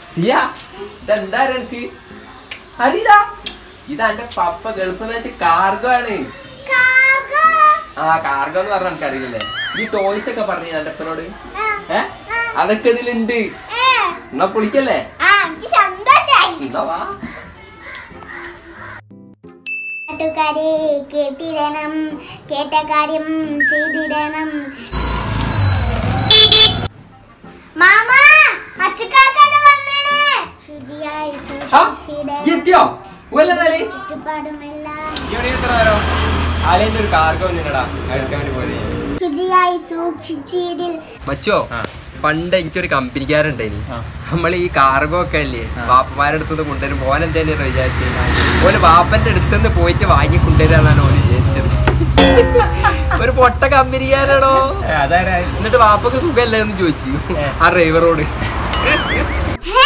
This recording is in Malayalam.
സിയ ഇതെന്താ എനിക്ക് അറിയില്ല ഇത് എന്റെ പപ്പ ഗൾഫിൽ നിന്ന് വെച്ച കാർഗോ ആണ് കാർഗോ ആ കാർഗോ എന്ന് പറഞ്ഞാൽ എനിക്ക് അറിയില്ലേ ഈ ടോയ്സ് ഒക്കെ പറഞ്ഞു എന്റെ അപ്പനോട് ആ, ഏ അതൊക്കെ ഇതിലുണ്ട് ഏ, എന്നാ പൊളിക്കല്ലേ ആ എനിക്ക് സന്തോഷായി എന്നാ വാ നാട്ടുകാരെ കേട്ടിടണം കേട്ട കാര്യം ചെയ്തിടണം മാമ അച്ചുക്കാക്കാണ് വന്നേനെ ശുചിയായി ആ, സൂക്ഷിച്ചിടണം ഈ എത്തിയോ ഊല്ലെന്നാല് ചുറ്റുപാടുമെല്ലാം ആലയന്റെ ഒരു കാർഗോ വന്നിട്ടാ എടുക്കാൻ വേണ്ടി പോലെ ശുചിയായി സൂക്ഷിച്ചിടിൽ മച്ചോ പണ്ട് എനിക്കൊരു കമ്പനിക്കാരുണ്ടായിനി ആ. നമ്മൾ ഈ കാർഗോ ഒക്കെ അല്ലേ വാപ്പമാരുടെ അടുത്തുനിന്ന് കൊണ്ടുവരും മോൻ എന്തെന്നു വിചാരിച്ചത് ഓന് വാപ്പന്റെ അടുത്തുനിന്ന് പോയിട്ട് വാങ്ങി കൊണ്ടുവരാന്നാണ് ഓന് വിചാരിച്ചത് ഒരു പൊട്ട കമ്പനിക്കാരാണോ അതാരാ എന്നിട്ട് വാപ്പക്ക് സുഖമല്ലേ എന്ന് ചോദിച്ചു ഏ. ആ ഡ്രൈവറോട് ഹേ